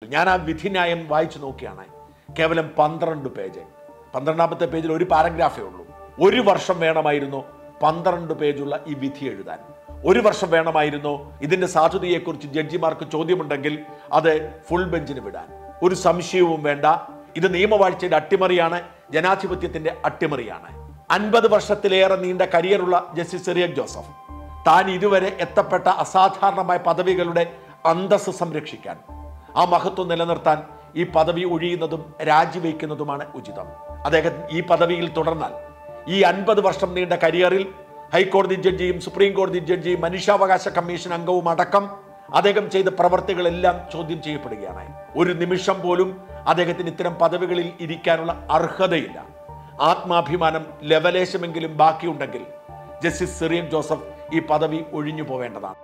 ഞാൻ ആ വിധിന്യായം വായിച്ചു നോക്കിയാണ് കേവലം പന്ത്രണ്ട് പേജ് പന്ത്രണ്ടാമത്തെ പേജിൽ ഒരു പാരഗ്രാഫേ ഉള്ളൂ ഒരു വർഷം വേണമായിരുന്നു പന്ത്രണ്ട് പേജുള്ള ഈ വിധി എഴുതാൻ ഒരു വർഷം വേണമായിരുന്നു ഇതിന്റെ സാധുതയെക്കുറിച്ച് ജഡ്ജിമാർക്ക് ചോദ്യമുണ്ടെങ്കിൽ അത് ഫുൾ ബെഞ്ചിന് വിടാൻ ഒരു സംശയവും വേണ്ട ഇത് നിയമവാഴ്ചയുടെ അട്ടിമറിയാണ് ജനാധിപത്യത്തിന്റെ അട്ടിമറിയാണ് അൻപത് വർഷത്തിലേറെ നീണ്ട കരിയറുള്ള ജസ്റ്റിസ് സിറിയക് ജോസഫ് താൻ ഇതുവരെ എത്തപ്പെട്ട അസാധാരണമായ പദവികളുടെ അന്തസ് സംരക്ഷിക്കാൻ ആ മഹത്വം നിലനിർത്താൻ ഈ പദവി ഒഴിയുന്നതും രാജിവെക്കുന്നതുമാണ് ഉചിതം അദ്ദേഹം ഈ പദവിയിൽ തുടർന്നാൽ ഈ അൻപത് വർഷം നീണ്ട കരിയറിൽ ഹൈക്കോടതി ജഡ്ജിയും സുപ്രീം കോടതി ജഡ്ജിയും മനുഷ്യാവകാശ കമ്മീഷൻ അംഗവും അടക്കം അദ്ദേഹം ചെയ്ത പ്രവർത്തികളെല്ലാം ചോദ്യം ചെയ്യപ്പെടുകയാണ് ഒരു നിമിഷം പോലും അദ്ദേഹത്തിന് ഇത്തരം പദവികളിൽ ഇരിക്കാനുള്ള അർഹതയില്ല ആത്മാഭിമാനം ലവലേശമെങ്കിലും ബാക്കിയുണ്ടെങ്കിൽ ജസ്റ്റിസ് സിറിയൻ ജോസഫ് ഈ പദവി ഒഴിഞ്ഞു പോവേണ്ടതാണ്